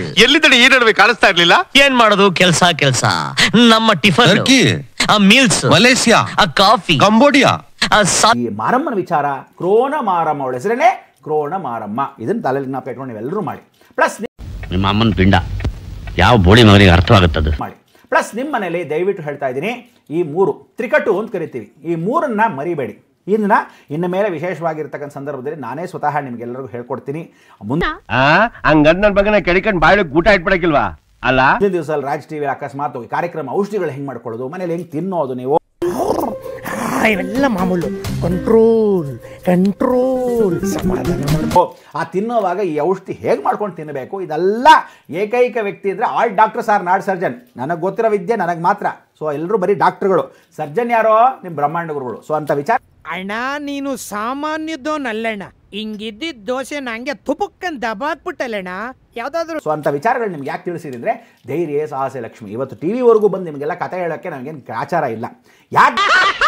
ಎಲ್ಲಿದ್ದಡೆ ಈ ನಡುವೆ ಕಾಣಿಸ್ತಾ ಇರ್ಲಿಲ್ಲ ಏನ್ ಮಾಡೋದು ಕೆಲ್ಸ ಕೆಲ್ಸ ನಮ್ಮ ಟಿಫನ್ ಟರ್ಕಿ ಆ ಮೀಲ್ಸ್ ಮಲೇಷಿಯಾ ಆ ಕಾಫಿ ಕಂಬೋಡಿಯಾ ಆ ಸಾ- ಈ ಮಾರಮ್ಮನ ವಿಚಾರ ಕ್ರೋಣ ಮಾರಮ್ಮ ಅವಳ ಹೆಸರೇನೆ ಕ್ರೋಣ ಮಾರಮ್ಮ ಇದನ್ನ ತಲೆಯಲ್ಲಿ ಜ್ಞಾಪಕ ಇಟ್ಕೊಂಡು ನೀವೆಲ್ಲರೂ ಮಾಡಿ ಪ್ಲಸ್ ನಿಮ್ಮ ಅಮ್ಮನ ಪಿಂಡ ಯಾವ ಬೋಳಿ ಮಗನಿಗೆ ಅರ್ಥವಾಗುತ್ತದು ಮಾಡಿ ಪ್ಲಸ್ ನಿಮ್ಮ ಮನೇಲಿ ದಯವಿಟ್ಟು ಹೇಳ್ತಾ ಇದ್ದೀನಿ ಈ ಮೂರು ತ್ರಿಕಟು ಅಂತ ಕರಿತೀವಿ ಈ ಮೂರನ್ನ ಮರಿಬೇಡಿ ಇದನ್ನ ಇನ್ನು ಮೇಲೆ ವಿಶೇಷವಾಗಿರ್ತಕ್ಕಂಥ ಸಂದರ್ಭದಲ್ಲಿ ನಾನೇ ಸ್ವತಃ ನಿಮ್ಗೆಲ್ಲರಿಗೂ ಹೇಳ್ಕೊಡ್ತೀನಿ ಮುಂದೆ ಹಂಗಂದ್ ನನ್ ಮಗನ ಕೆಡಿಕೊಂಡು ಬಾಯಿಗೆ ಊಟ ಇಟ್ಬಿಡಕಿಲ್ವಾ ಅಲ್ಲ ಮುಂದಿನ ದಿವಸ ರಾಜ್ ಟಿವಿ ಅಕಸ್ಮಾತ್ ಈ ಕಾರ್ಯಕ್ರಮ ಔಷಧಿಗಳು ಹೆಂಗೆ ಮಾಡ್ಕೊಳ್ಳೋದು ಮನೇಲಿ ಹೆಂಗೆ ತಿನ್ನೋದು ನೀವು ಇವೆಲ್ಲ ಮಾಮೂಲು ಕಂಟ್ರೋಲ್ ಕಂಟ್ರೋಲ್ ಸಮಾಧಾನ ಓ, ಆ ತಿನ್ನೋವಾಗ ಈ ಔಷಧಿ ಹೇಗೆ ಮಾಡ್ಕೊಂಡು ತಿನ್ನಬೇಕು ಇದೆಲ್ಲ ಏಕೈಕ ವ್ಯಕ್ತಿ ಅಂದರೆ all doctors are not surgeon ನನಗೆ ಗೊತ್ತಿರೋ ವಿದ್ಯೆ ನನಗೆ ಮಾತ್ರ ಸೊ ಎಲ್ಲರೂ ಬರೀ ಡಾಕ್ಟರ್ಗಳು ಸರ್ಜನ್ ಯಾರೋ ನಿಮ್ಮ ಬ್ರಹ್ಮಾಂಡ ಗುರುಗಳು ಸೊ ಅಂತ ವಿಚಾರ ಅಣ್ಣ ನೀನು ಸಾಮಾನ್ಯದೋನಲ್ಲಣ್ಣ ಹಿಂಗಿದ್ದಿದ್ದ ದೋಸೆ ನಂಗೆ ತುಪಕ್ಕನ್ ದಬಾಕ್ಬಿಟ್ಟಲ್ಲಣ್ಣ ಯಾವ್ದಾದ್ರು ಸೊ ಅಂತ ವಿಚಾರಗಳು ನಿಮ್ಗೆ ಯಾಕೆ ತಿಳಿಸಿದೆ ಅಂದರೆ ಧೈರ್ಯ ಸಾಹಸ ಲಕ್ಷ್ಮಿ ಇವತ್ತು ಟಿ ವಿವರೆಗೂ ಬಂದು ನಿಮಗೆಲ್ಲ ಕತೆ ಹೇಳೋಕ್ಕೆ ನನಗೇನು ಆಚಾರ ಇಲ್ಲ ಯಾಕೆ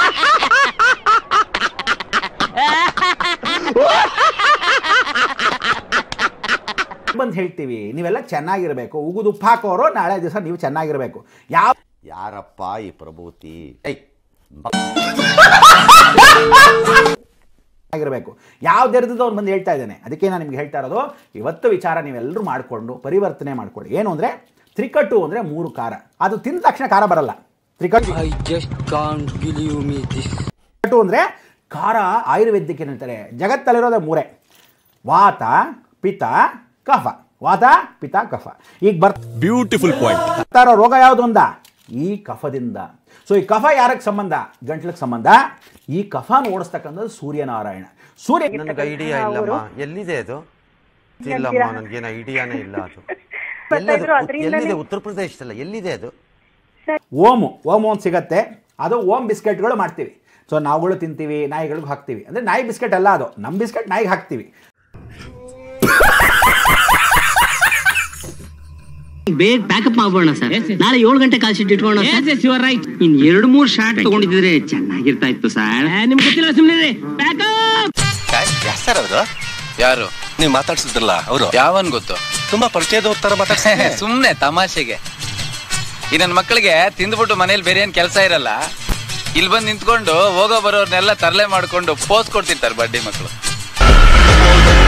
ಬಂದು ಹೇಳ್ತೀವಿ ನೀವೆಲ್ಲ ಚೆನ್ನಾಗಿರಬೇಕು ಉಗುದು ಉಪ್ಪು ಹಾಕೋರು ನಾಳೆ ದಿವಸ ನೀವು ಚೆನ್ನಾಗಿರಬೇಕು ಯಾವ ಯಾರಪ್ಪ ಈ ಪ್ರಭೂತಿ ಐ ಆಗಿರಬೇಕು ಯಾವ ದರದ್ದು ಅವ್ನು ಬಂದು ಹೇಳ್ತಾ ಇದ್ದಾನೆ ಅದಕ್ಕೆ ನಾನು ನಿಮ್ಗೆ ಹೇಳ್ತಾ ಇರೋದು ಇವತ್ತು ವಿಚಾರ ನೀವೆಲ್ಲರೂ ಮಾಡಿಕೊಂಡು ಪರಿವರ್ತನೆ ಮಾಡ್ಕೊಳ್ಳಿ ಏನು ಅಂದರೆ ತ್ರಿಕಟ್ಟು ಅಂದರೆ ಮೂರು ಖಾರ ಅದು ತಿಂದ ತಕ್ಷಣ ಖಾರ ಬರಲ್ಲ ತ್ರಿಕಟ್ಟು ತ್ರಿಕಟ್ಟು ಅಂದರೆ ಖಾರ ಆಯುರ್ವೇದಕ್ಕೆ ಹೇಳ್ತಾರೆ ಜಗತ್ತಲ್ಲಿರೋದೇ ಮೂರೇ ವಾತ ಪಿತ ಕಫ ವಾತ ಪಿತ ಕಫ ಈಗ ಬರ್ತಾ ಬ್ಯೂಟಿಫುಲ್ ಪಾಯಿಂಟ್ ಇರೋ ರೋಗ ಯಾವುದು ಅಂದ ಈ ಕಫದಿಂದ ಸೊ ಈ ಕಫ ಯಾರಕ್ಕೆ ಸಂಬಂಧ ಗಂಟ್ಲಿಗೆ ಸಂಬಂಧ ಈ ಕಫನ ಓಡಿಸ್ತಕ್ಕಂಥದ್ದು ಸೂರ್ಯನಾರಾಯಣ ಸೂರ್ಯ ನನಗೆ ಐಡಿಯಾ ಇಲ್ಲಮ್ಮ ಎಲ್ಲಿದೆ ಅದು ಇಲ್ಲಮ್ಮ ನನಗೇನು ಐಡಿಯಾನೇ ಇಲ್ಲ ಅದು ಎಲ್ಲದು ಎಲ್ಲಿದೆ ಉತ್ತರ ಪ್ರದೇಶದಲ್ಲ ಎಲ್ಲಿದೆ ಅದು ಓಮು ಓಮು ಅಂತ ಸಿಗತ್ತೆ ಅದು ಓಮ್ ಬಿಸ್ಕೆಟ್ಗಳು ಮಾಡ್ತೀವಿ ಸೊ ನಾವುಗಳು ತಿಂತೀವಿ ನಾಯಿಗಳಿಗೂ ಹಾಕ್ತೀವಿ ಅಂದರೆ ನಾಯಿ ಬಿಸ್ಕೆಟ್ ಅಲ್ಲ ಅದು ನಮ್ಮ ಬಿಸ್ಕೆಟ್ ನಾಯಿಗೆ ಹಾಕ್ತೀವಿ ಬೇಗ ಪ್ಯಾಕಪ್ ಮಾಡೋಣ ಸರ್ ನಾಳೆ ಏಳು ಗಂಟೆ ಕಾಲ್ ಶೀಟ್ ಇಟ್ಕೋಣ ರೈಟ್ ಇನ್ ಎರಡು ಮೂರು ಶಾರ್ಟ್ ತಗೊಂಡಿದ್ರೆ ಚೆನ್ನಾಗಿರ್ತಾ ಇತ್ತು ಸರ್ ನಿಮ್ಗೆ ಗೊತ್ತಿಲ್ಲ ಸುಮ್ಮನೆ ಸರ್ ಅವರು ಯಾರು ನೀವು ಮಾತಾಡ್ಸಿದ್ರಲ್ಲ ಅವರು ಯಾವನ್ ಗೊತ್ತು ತುಂಬಾ ಪರಿಚಯದವ್ರ ತರ ಮಾತಾಡ್ಸಿದ್ರೆ ಸುಮ್ನೆ ತಮಾಷೆಗೆ ಈ ನನ್ನ ಮಕ್ಕಳಿಗೆ ತಿಂದ್ಬಿಟ್ಟು ಮನೇಲಿ ಬೇರೆ ಏನ್ ಕೆಲಸ ಇರಲ್ಲ ಇಲ್ಲಿ ಬಂದು ನಿಂತ್ಕೊಂಡು ಹೋಗೋ ಬರೋರ್ನೆಲ್ಲ ತರಲೆ ಮಾಡ್ಕೊಂಡು ಪೋಸ್ ಕೊಡ್ತಿರ್ತಾರೆ ಬಡ್ಡಿ ಮಕ್ಕಳು